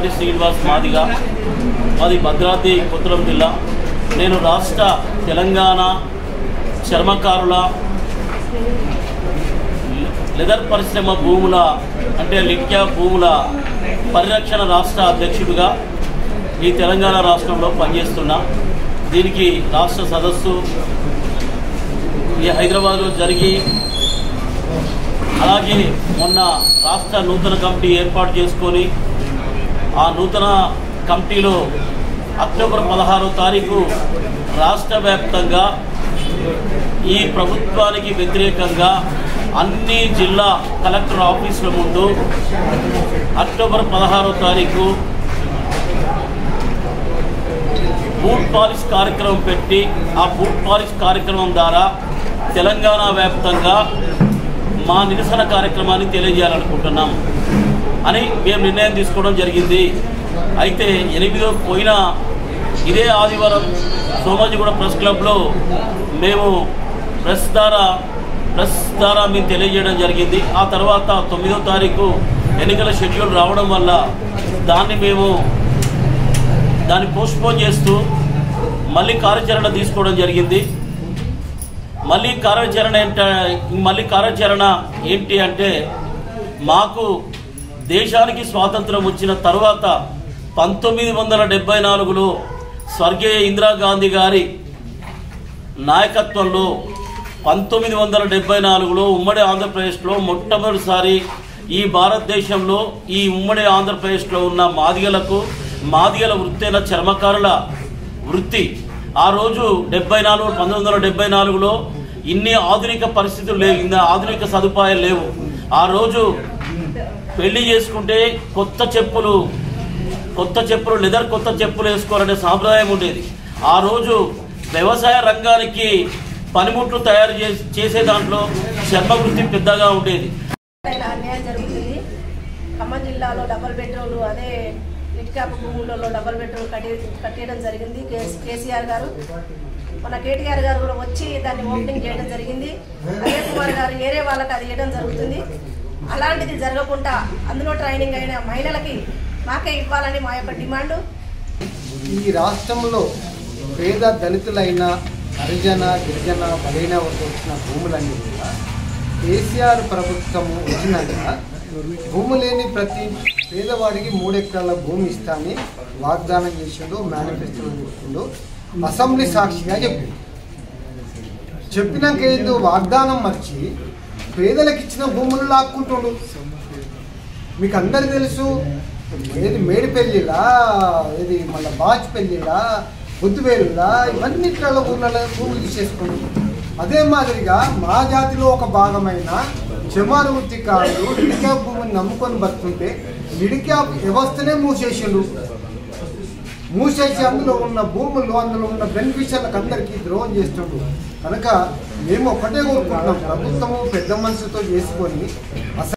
తాళ్ళపల్లి శ్రీనివాస్ మాదిగా మాది భద్రాద్రి కొత్తూరం జిల్లా నేను రాష్ట్ర తెలంగాణ చర్మకారుల లెదర్ పరిశ్రమ భూముల అంటే లిట్యా భూముల పరిరక్షణ రాష్ట్ర అధ్యక్షుడిగా ఈ తెలంగాణ రాష్ట్రంలో పనిచేస్తున్నా దీనికి రాష్ట్ర సదస్సు ఈ హైదరాబాద్లో జరిగి అలాగే మొన్న రాష్ట్ర నూతన కమిటీ ఏర్పాటు చేసుకొని ఆ నూతన కమిటీలో అక్టోబర్ పదహారో తారీఖు రాష్ట్ర వ్యాప్తంగా ఈ ప్రభుత్వానికి వ్యతిరేకంగా అన్ని జిల్లా కలెక్టర్ ఆఫీసుల ముందు అక్టోబర్ పదహారో తారీఖు బూట్ పాలిష్ కార్యక్రమం పెట్టి ఆ బూట్ పాలిష్ కార్యక్రమం ద్వారా తెలంగాణ వ్యాప్తంగా మా నిరసన కార్యక్రమాన్ని తెలియజేయాలనుకుంటున్నాం అని మేము నిర్ణయం తీసుకోవడం జరిగింది అయితే ఎనిమిదో పోయిన ఇదే ఆదివారం సోమాజిగూడ ప్రెస్ క్లబ్లో మేము ప్రెస్ ద్వారా ప్రెస్ ద్వారా మేము తెలియజేయడం జరిగింది ఆ తర్వాత తొమ్మిదో తారీఖు ఎన్నికల షెడ్యూల్ రావడం వల్ల దాన్ని మేము దాన్ని పోస్ట్పోన్ చేస్తూ మళ్ళీ కార్యాచరణ తీసుకోవడం జరిగింది మళ్ళీ కార్యాచరణ ఏంట మళ్ళీ కార్యాచరణ ఏంటి అంటే మాకు దేశానికి స్వాతంత్రం వచ్చిన తర్వాత పంతొమ్మిది వందల డెబ్బై నాలుగులో స్వర్గీయ ఇందిరాగాంధీ గారి నాయకత్వంలో పంతొమ్మిది వందల డెబ్బై నాలుగులో ఉమ్మడి ఆంధ్రప్రదేశ్లో మొట్టమొదటిసారి ఈ భారతదేశంలో ఈ ఉమ్మడి ఆంధ్రప్రదేశ్లో ఉన్న మాదిగలకు మాదిగల వృత్తైన చర్మకారుల వృత్తి ఆ రోజు డెబ్బై నాలుగు పంతొమ్మిది వందల డెబ్బై నాలుగులో ఇన్ని ఆధునిక పరిస్థితులు లేవు ఇన్ని ఆధునిక సదుపాయాలు లేవు ఆ రోజు పెళ్లి చేసుకుంటే కొత్త చెప్పులు కొత్త చెప్పులు లెదర్ కొత్త చెప్పులు వేసుకోవాలనే సాంప్రదాయం ఉండేది ఆ రోజు వ్యవసాయ రంగానికి పనిముట్లు తయారు చేసి చేసే దాంట్లో చర్మ వృత్తి పెద్దగా ఉండేది పైన అన్యాయం జరుగుతుంది ఖమ్మం జిల్లాలో డబల్ బెడ్రూమ్లు అదే ఇటుకాపు భూములలో డబల్ బెడ్రూమ్ కట్టి కట్టేయడం జరిగింది కేస్- కేసీఆర్ గారు మన కేటీఆర్ గారు కూడా వచ్చి దాన్ని ఓపెనింగ్ చేయడం జరిగింది అజయ్ కుమార్ గారు ఏరే వాళ్ళకి అది ఇవ్వడం జరుగుతుంది అలాంటిది జరగకుండా అందులో ట్రైనింగ్ అయిన మహిళలకి మాకే ఇవ్వాలని మా యొక్క డిమాండ్ ఈ రాష్ట్రంలో పేద దళితులైన హరిజన గిరిజన బలైన వరకు వచ్చిన భూములన్నీ కూడా కేసీఆర్ ప్రభుత్వము వచ్చినాక భూమి లేని ప్రతి పేదవాడికి మూడు ఎకరాల భూమి ఇస్తానని వాగ్దానం చేసిండు మేనిఫెస్టోలో చెప్పిండు అసెంబ్లీ సాక్షిగా చెప్పిండు చెప్పినాక ఏదో వాగ్దానం మర్చి పేదలకు ఇచ్చిన భూములు లాక్కుంటుండు మీకు అందరికి తెలుసు ఏది మేడి పెళ్ళిలా ఏది మళ్ళీ బాచ్ పెళ్ళిలా బుద్ధివేలులా ఇవన్నీ ఇట్లా ఊళ్ళలో భూములు తీసేసుకుంటాం అదే మాదిరిగా మా జాతిలో ఒక భాగమైన చెమారు వృత్తికారులు లిడిక్యాప్ భూమిని నమ్ముకొని బతుంటే లిడిక్యాప్ వ్యవస్థనే మూసేసిండు మూసేసి అందులో ఉన్న భూములు అందులో ఉన్న బెనిఫిషియర్లకు అందరికీ ద్రోహం చేస్తుండ్రు కనుక మేము ఒకటే కోరుకుంటున్నాం ప్రభుత్వము పెద్ద మనసుతో చేసుకొని అస